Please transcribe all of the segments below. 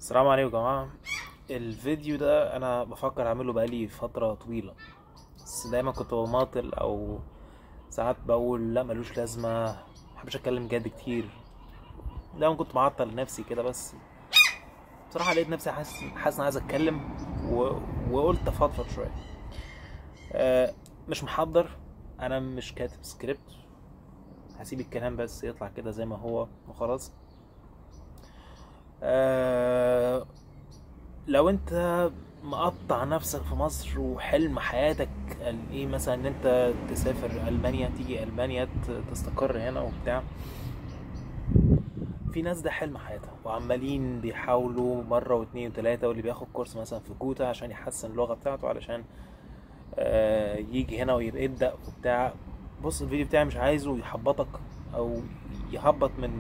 السلام عليكم يا جماعة الفيديو ده أنا بفكر أعمله بقالي فترة طويلة بس دايما كنت بماطل أو ساعات بقول لا ملوش لازمة محبش أتكلم جد كتير دايما كنت معطل نفسي كده بس بصراحة لقيت نفسي حاسس حاسس إني عايز أتكلم و... وقلت أفضفض شوية آه مش محضر أنا مش كاتب سكريبت هسيب الكلام بس يطلع كده زي ما هو وخلاص آه لو انت مقطع نفسك في مصر وحلم حياتك ال- ايه مثلا ان انت تسافر المانيا تيجي المانيا ت- تستقر هنا وبتاع في ناس ده حلم حياتها وعمالين بيحاولوا مرة واتنين وتلاتة واللي بياخد كورس مثلا في كوتا عشان يحسن اللغة بتاعته علشان آه يجي هنا ويبقى يبدأ وبتاع بص الفيديو بتاعي مش عايزه يحبطك او يهبط من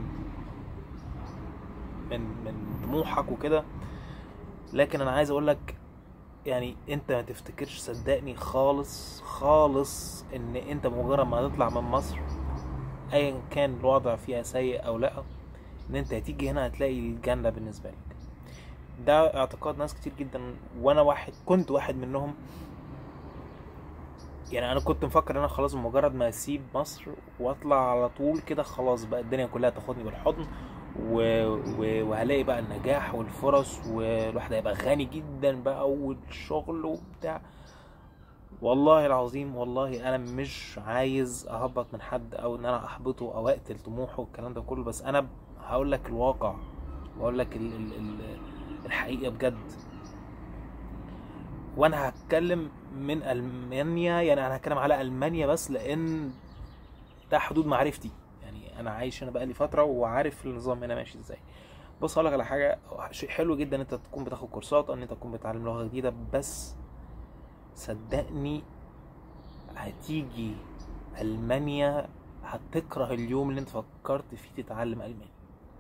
من من طموحك وكده لكن انا عايز اقول لك يعني انت ما تفتكرش صدقني خالص خالص ان انت مجرد ما تطلع من مصر ايا كان الوضع فيها سيء او لا ان انت هتيجي هنا هتلاقي الجنة بالنسبة لك ده اعتقاد ناس كتير جدا وانا واحد كنت واحد منهم يعني انا كنت مفكر ان انا خلاص مجرد ما اسيب مصر واطلع على طول كده خلاص بقى الدنيا كلها تاخدني بالحضن و... و... وهلاقي بقى النجاح والفرص والواحد هيبقى غني جدا بقى والشغل وبتاع والله العظيم والله انا مش عايز اهبط من حد او ان انا احبطه او اقتل طموحه والكلام ده كله بس انا هقول لك الواقع واقول لك ال... ال... ال... الحقيقة بجد وانا هتكلم من المانيا يعني انا هتكلم على المانيا بس لان ده حدود معرفتي يعني انا عايش هنا بقالي فتره وعارف النظام هنا ماشي ازاي بص هقول لك على حاجه شيء حلو جدا ان انت تكون بتاخد كورسات او ان انت تكون بتتعلم لغه جديده بس صدقني هتيجي المانيا هتكره اليوم اللي انت فكرت فيه تتعلم الماني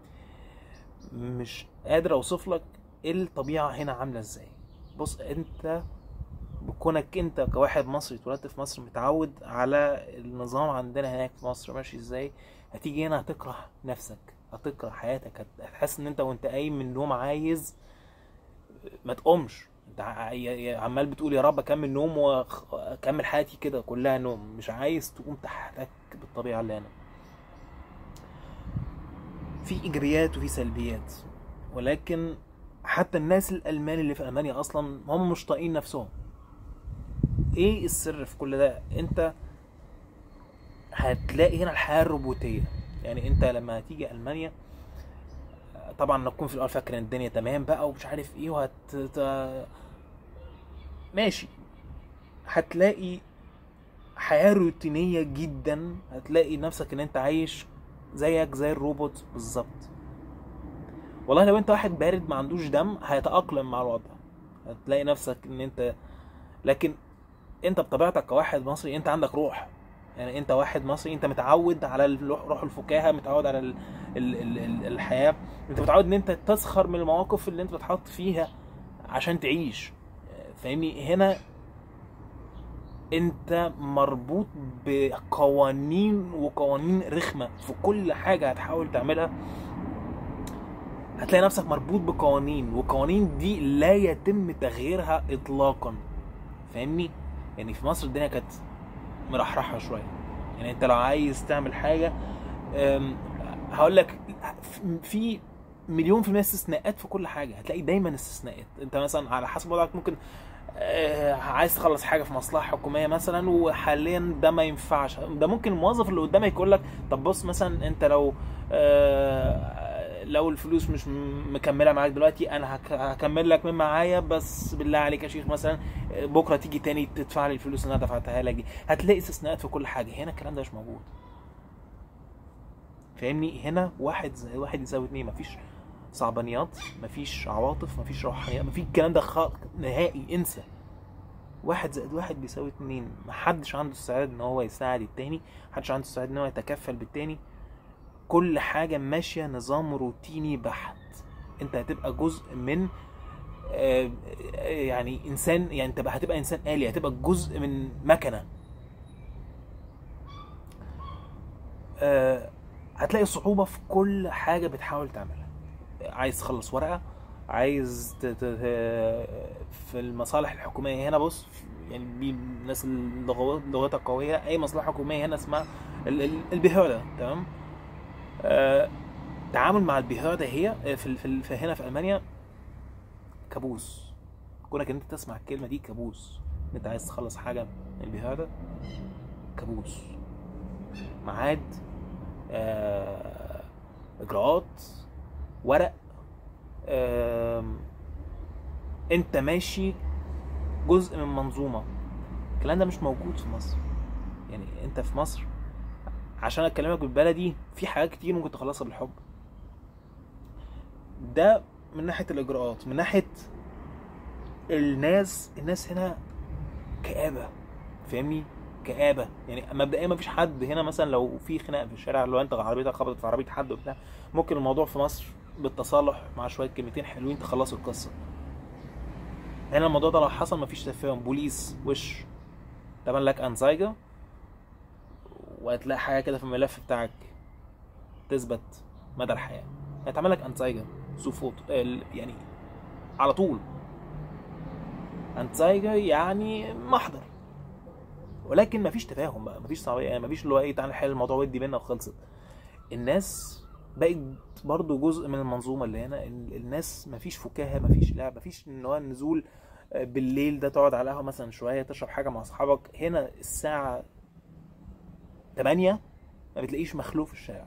مش قادر اوصف لك ايه الطبيعه هنا عامله ازاي بص انت بكونك انت كواحد مصري اتولدت في مصر متعود على النظام عندنا هناك في مصر ماشي ازاي هتيجي هنا هتكره نفسك هتكره حياتك هت- هتحس ان انت وانت قايم من النوم عايز ما تقومش انت ع- ي- ي- عمال بتقول يا رب اكمل نوم واكمل حياتي كده كلها نوم مش عايز تقوم تحتك بالطبيعه اللي هنا في ايجابيات وفي سلبيات ولكن حتى الناس الالمان اللي في المانيا اصلا هم مش طايقين نفسهم ايه السر في كل ده انت هتلاقي هنا الحياه الروبوتيه يعني انت لما هتيجي المانيا طبعا نكون في الاول فاكر ان الدنيا تمام بقى ومش عارف ايه وهت ت- ماشي هتلاقي حياه روتينيه جدا هتلاقي نفسك ان انت عايش زيك زي الروبوت بالظبط والله لو انت واحد بارد ما عندوش دم هيتأقلم مع الوضع هتلاقي نفسك ان انت لكن انت بطبيعتك كواحد مصري انت عندك روح يعني انت واحد مصري انت متعود على الروح- روح الفكاهه متعود على ال ال ال ال الحياه انت متعود ان انت تسخر من المواقف اللي انت بتحط فيها عشان تعيش فاهمني هنا انت مربوط بقوانين وقوانين رخمه في كل حاجه هتحاول تعملها هتلاقي نفسك مربوط بقوانين والقوانين دي لا يتم تغييرها اطلاقا فاهمني يعني في مصر الدنيا كانت مرحرحه شويه يعني انت لو عايز تعمل حاجه أم، هقول لك في مليون في المية استثناءات في كل حاجة هتلاقي دايما استثناءات انت مثلا على حسب وضعك ممكن آه، عايز تخلص حاجة في مصلحة حكومية مثلا وحاليا ده ما ينفعش ده ممكن الموظف اللي قدامك يقول لك طب بص مثلا انت لو آه، لو الفلوس مش م- مكملة معاك دلوقتي انا هك- هكمل لك من معايا بس بالله عليك يا شيخ مثلا آه، بكرة تيجي تاني تدفع لي الفلوس اللي انا دفعتها لك دي هتلاقي استثناءات في كل حاجة هنا الكلام ده مش موجود فاهمني هنا واحد زي واحد يساوي اتنين مفيش صعبانيات مفيش عواطف مفيش روحانيات مفيش الكلام ده خ... نهائي انسى واحد زائد واحد بيساوي اتنين محدش عنده استعداد ان هو يساعد التاني محدش عنده استعداد ان هو يتكفل بالتاني كل حاجة ماشية نظام روتيني بحت انت هتبقى جزء من آه، آه، يعني انسان يعني انت هتبقى انسان آلي هتبقى جزء من مكنة آه، هتلاقي صعوبة في كل حاجة بتحاول تعملها عايز تخلص ورقة عايز ت... ت... في المصالح الحكوميه هنا بص يعني دي الناس اللغو- لغتها قويه اي مصلحه حكوميه هنا اسمها ال- ال- البهاده تمام آه، التعامل مع البهاده هي في, ال- في, ال- في هنا في المانيا كابوس كونك ان انت تسمع الكلمه دي كابوس ان انت عايز تخلص حاجه من البهاده كابوس ميعاد آه، اجراءات ورق آم، انت ماشي جزء من منظومه الكلام ده مش موجود في مصر يعني انت في مصر عشان اكلمك بالبلدي في حاجات كتير ممكن تخلصها بالحب ده من ناحيه الاجراءات من ناحيه الناس الناس هنا كآبة فاهمني كآبة يعني مبدئيا ما فيش حد هنا مثلا لو في خناق في الشارع لو انت عربيتك خبطت في عربية حد وبتاع ممكن الموضوع في مصر بالتصالح مع شوية كلمتين حلوين تخلصوا القصة هنا الموضوع ده لو حصل مفيش تفاهم بوليس وش تعمل لك انزايجا وهتلاقي حاجة كده في الملف بتاعك تثبت مدى الحياة هتعمل لك انزايجا سوفوت ال- يعني على طول انزايجا يعني محضر ولكن مفيش تفاهم بقى مفيش صعوبية يعني مفيش اللي هو ايه تعالى نحل الموضوع ودي بينا وخلصت الناس بقت برضو جزء من المنظومه اللي هنا ال- الناس مفيش فكاهه مفيش لعب مفيش ان هو النزول آه، بالليل ده تقعد على القهوه مثلا شويه تشرب حاجه مع اصحابك هنا الساعه 8 ما بتلاقيش مخلوق في الشارع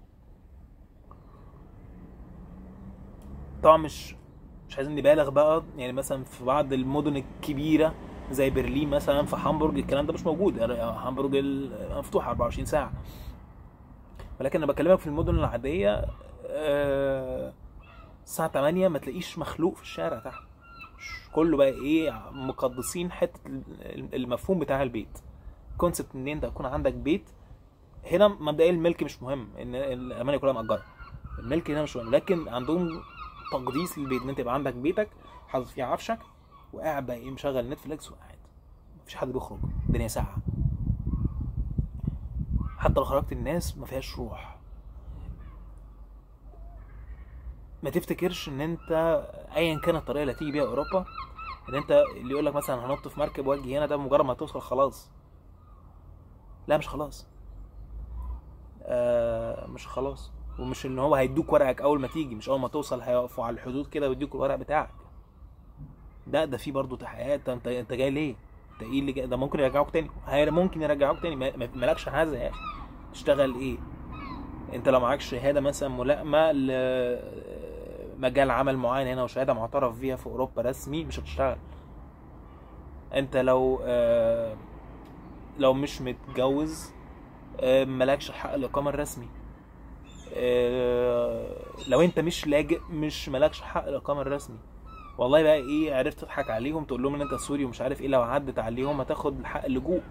طبعا مش مش عايزين نبالغ بقى يعني مثلا في بعض المدن الكبيره زي برلين مثلا في هامبورج الكلام ده مش موجود يعني هامبورج ال- مفتوحه 24 ساعه ولكن انا بكلمك في المدن العاديه آه، الساعه 8 ما تلاقيش مخلوق في الشارع تحت مش كله بقى ايه مقدسين حته ال- المفهوم بتاع البيت كونسبت ان انت يكون عندك بيت هنا مبدئيا الملك مش مهم ان الامانه كلها مأجره الملك هنا مش مهم لكن عندهم تقديس للبيت ان انت يبقى عندك بيتك حاطط فيه عفشك وقاعد بقى ايه مشغل نتفليكس وقاعد مفيش حد بيخرج الدنيا ساعه حتى لو خرجت الناس ما فيهاش روح ما تفتكرش ان انت ايا كانت الطريقه اللي هتيجي بيها اوروبا ان انت اللي يقول لك مثلا هنط في مركب واجي هنا ده مجرد ما توصل خلاص لا مش خلاص آه مش خلاص ومش ان هو هيدوك ورقك اول ما تيجي مش اول ما توصل هيقفوا على الحدود كده ويديك الورق بتاعك لا ده في برضه تحقيقات انت انت جاي ليه؟ انت ايه اللي جاي ده ممكن يرجعوك تاني هي ممكن يرجعوك تاني ما- ما- مالكش حاجه يا اخي تشتغل ايه؟ انت لو معاك شهاده مثلا ملائمه لمجال عمل معين هنا وشهاده معترف بيها في اوروبا رسمي مش هتشتغل انت لو آه، لو مش متجوز آه، مالكش حق الاقامه الرسمي آه، لو انت مش لاجئ مش مالكش حق الاقامه الرسمي والله بقى ايه عرفت تضحك عليهم تقول لهم ان انت سوري ومش عارف ايه لو عدت عليهم هتاخد حق اللجوء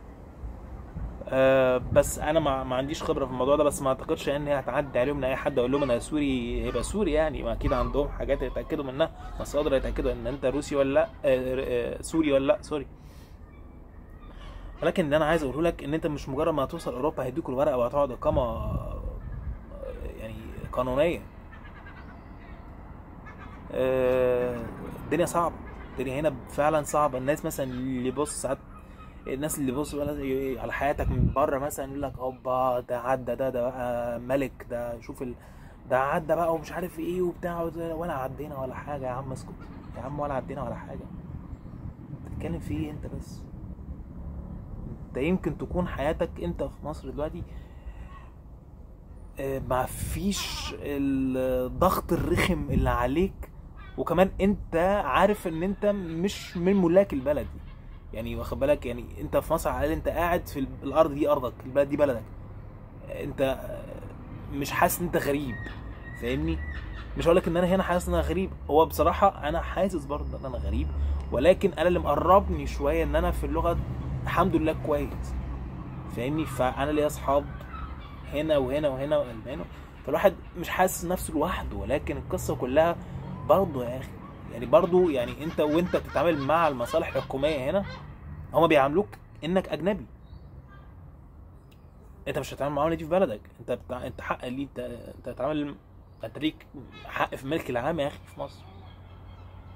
أه بس انا ما, ما عنديش خبره في الموضوع ده بس ما اعتقدش ان هي هتعدي عليهم ان اي حد اقول لهم انا سوري يبقى سوري يعني ما اكيد عندهم حاجات يتاكدوا منها مصادر يتاكدوا ان انت روسي ولا لا أه أه سوري ولا لا سوري ولكن اللي انا عايز اقوله لك ان انت مش مجرد ما هتوصل اوروبا هيدوك الورقه وهتقعد اقامه آه، يعني قانونيه آه، الدنيا صعبه الدنيا هنا فعلا صعبه الناس مثلا اللي بص ساعات الناس اللي بص بقى على حياتك من بره مثلا يقول لك هوبا ده عدى ده ده بقى ملك ده شوف ال... ده عدى بقى ومش عارف ايه وبتاع وده- ولا عدينا ولا حاجه يا عم اسكت يا عم ولا عدينا ولا حاجه بتتكلم في ايه انت بس انت يمكن تكون حياتك انت في مصر دلوقتي آه، ما فيش الضغط الرخم اللي عليك وكمان انت عارف ان انت مش من ملاك البلد دي يعني واخد بالك يعني انت في مصر على الأقل انت قاعد في ال- الارض دي ارضك البلد دي بلدك انت آه، مش حاسس ان انت غريب فاهمني مش هقول لك ان انا هنا حاسس ان انا غريب هو بصراحه انا حاسس برضه ان انا غريب ولكن انا اللي مقربني شويه ان انا في اللغه الحمد لله كويس فاهمني فانا ليا اصحاب هنا وهنا وهنا والبان فالواحد مش حاسس نفسه لوحده ولكن القصه كلها برضه يا اخي يعني برضه يعني انت وانت بتتعامل مع المصالح الحكوميه هنا هما بيعاملوك انك اجنبي انت مش هتتعامل معاهم دي في بلدك انت بتاع... انت حق ليه انت انت هتتعامل انت ليك حق في الملك العام يا اخي في مصر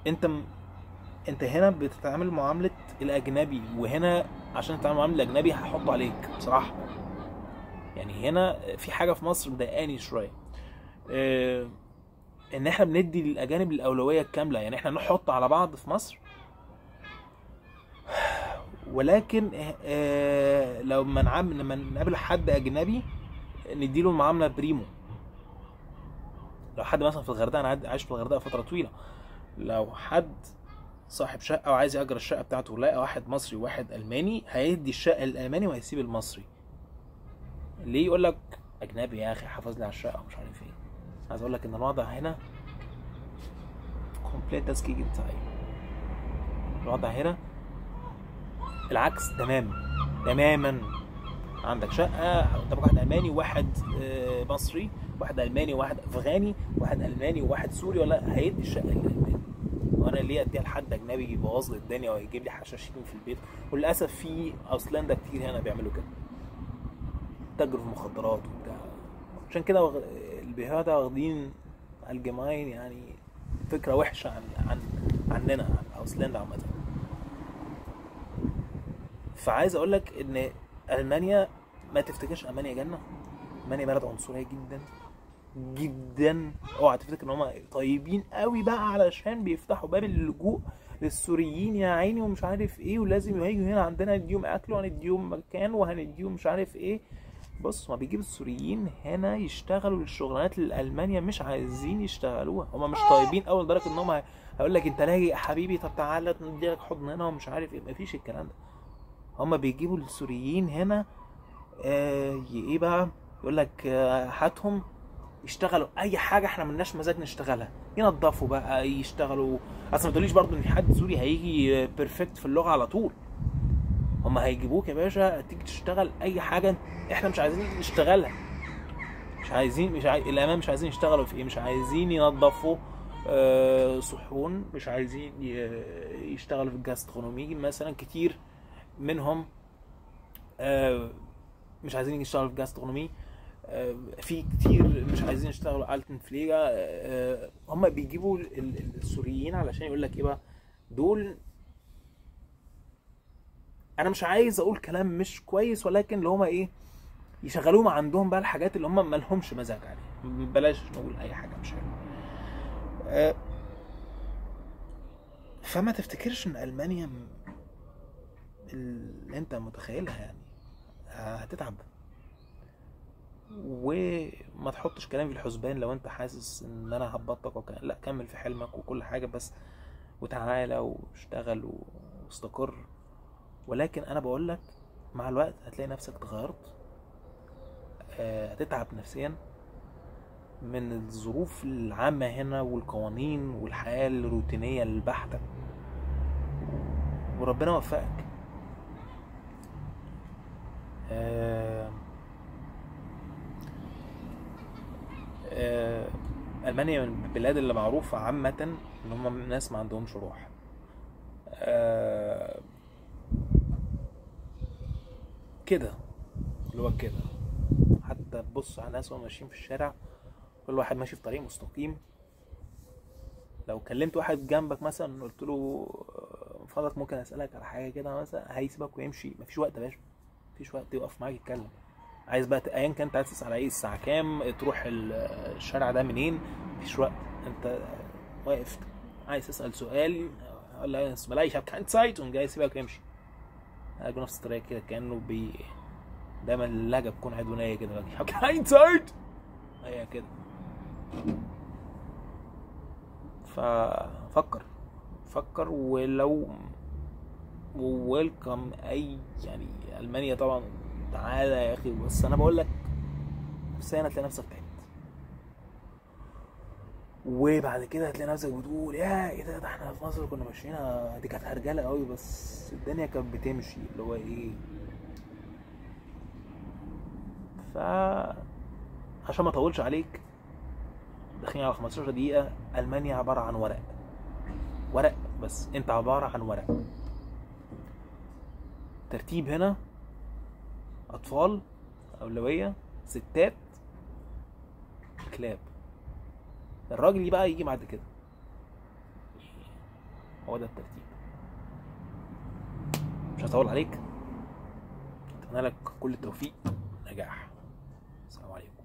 انت م... انت هنا بتتعامل معامله الاجنبي وهنا عشان تتعامل معامله الاجنبي هحطه عليك بصراحه يعني هنا في حاجه في مصر مضايقاني شويه اه ان احنا بندي للاجانب الاولويه الكامله يعني احنا نحط على بعض في مصر ولكن اه لو ما نعم لما نقابل حد اجنبي نديله المعامله بريمو لو حد مثلا في الغردقه انا عاد- عايش في الغردقه فتره طويله لو حد صاحب شقه وعايز يأجر الشقه بتاعته ولقى واحد مصري وواحد الماني هيدي الشقه الالماني وهيسيب المصري ليه يقول لك اجنبي يا اخي حافظ لي على الشقه ومش عارف ايه عايز اقول لك ان الوضع هنا كومبليت das Gegenteil الوضع هنا العكس تماما تماما عندك شقه قدامك واحد الماني وواحد آه، مصري واحد الماني وواحد افغاني واحد الماني وواحد سوري ولا هيدي الشقه للالماني وانا ليه اديها لحد اجنبي يبوظ لي الدنيا ويجيب لي حشاشين في البيت وللاسف في ايسلندا كتير هنا بيعملوا كده تاجروا في المخدرات وبتاع عشان كده واخ- البهادة واخدين الجماين يعني فكرة وحشة عن عن عننا عن ايسلندا عامة فعايز اقول لك ان المانيا ما تفتكرش المانيا جنة المانيا بلد عنصرية جدا جدا اوعى تفتكر ان هم طيبين قوي بقى علشان بيفتحوا باب اللجوء للسوريين يا عيني ومش عارف ايه ولازم يجوا هنا عندنا نديهم اكل وهنديهم مكان وهنديهم مش عارف ايه بص ما بيجيب السوريين هنا يشتغلوا الشغلانات اللي المانيا مش عايزين يشتغلوها هم مش طيبين اول درجه ان هم هيقول لك انت لاجئ يا حبيبي طب تعالى نديلك حضن هنا ومش عارف ايه مفيش الكلام ده هم بيجيبوا السوريين هنا آه ي- ايه بقى يقول لك آه، هاتهم يشتغلوا اي حاجه احنا ملناش مزاج نشتغلها ينظفوا بقى يشتغلوا اصل ما تقوليش برضو ان حد سوري هيجي بيرفكت في اللغه على طول هم هيجيبوك يا باشا تيجي تشتغل اي حاجه احنا مش عايزين نشتغلها مش عايزين مش عاي... الامام مش عايزين يشتغلوا في ايه مش عايزين ينظفوا آه، صحون مش عايزين ي- يشتغلوا في الجاسترونومي مثلا كتير منهم آه، مش عايزين يشتغلوا في جاسترونومي آه، في كتير مش عايزين يشتغلوا التن فليجا هم بيجيبوا ال- ال- السوريين علشان يقول لك ايه بقى دول انا مش عايز اقول كلام مش كويس ولكن اللي هما ايه يشغلوهم عندهم بقى الحاجات اللي هم ما لهمش مزاج عليها بلاش نقول اي حاجه مش حلوه آه، فما تفتكرش ان المانيا م- اللي انت متخيلها يعني هتتعب وما تحطش كلام في الحسبان لو انت حاسس ان انا هبطك وكان لا كمل في حلمك وكل حاجه بس وتعالى واشتغل واستقر ولكن انا بقول لك مع الوقت هتلاقي نفسك اتغيرت آه، هتتعب نفسيا من الظروف العامة هنا والقوانين والحياة الروتينية البحتة وربنا وفقك آه، آه، ألمانيا من البلاد اللي معروفة عامة إن هم ناس ما عندهمش روح آه، كده اللي هو كده حتى تبص على ناس وهم ماشيين في الشارع كل واحد ماشي في طريق مستقيم لو كلمت واحد جنبك مثلا قلت له آه، من فضلك ممكن اسالك على حاجه كده مثلا هيسيبك ويمشي مفيش وقت يا باشا مفيش وقت يقف معاك يتكلم عايز بقى ت- ايا كان انت عايز تسال على ايه الساعه كام تروح ال- الشارع ده منين مفيش وقت انت واقف عايز تسال سؤال ولا اسمه لا يشاب كان سايت جاي يسيبك ويمشي هاجي نفس الطريقه كده كانه بي دايما اللهجه بتكون عدوانيه كده يقول لك كان سايت هي كده ففكر فكر ولو ويلكم اي يعني المانيا طبعا تعالى يا اخي بس انا بقول لك نفسيا هتلاقي نفسك تعبت وبعد كده هتلاقي نفسك بتقول يا ايه ده ده احنا في مصر كنا ماشيين دي كانت هرجله قوي بس الدنيا كانت بتمشي اللي هو ايه ف عشان ما اطولش عليك داخلين على 15 دقيقة ألمانيا عبارة عن ورق ورق بس أنت عبارة عن ورق ترتيب هنا أطفال أولوية ستات كلاب الراجل بقى يجي بعد كده هو ده الترتيب مش هطول عليك اتمنى لك كل التوفيق نجاح السلام عليكم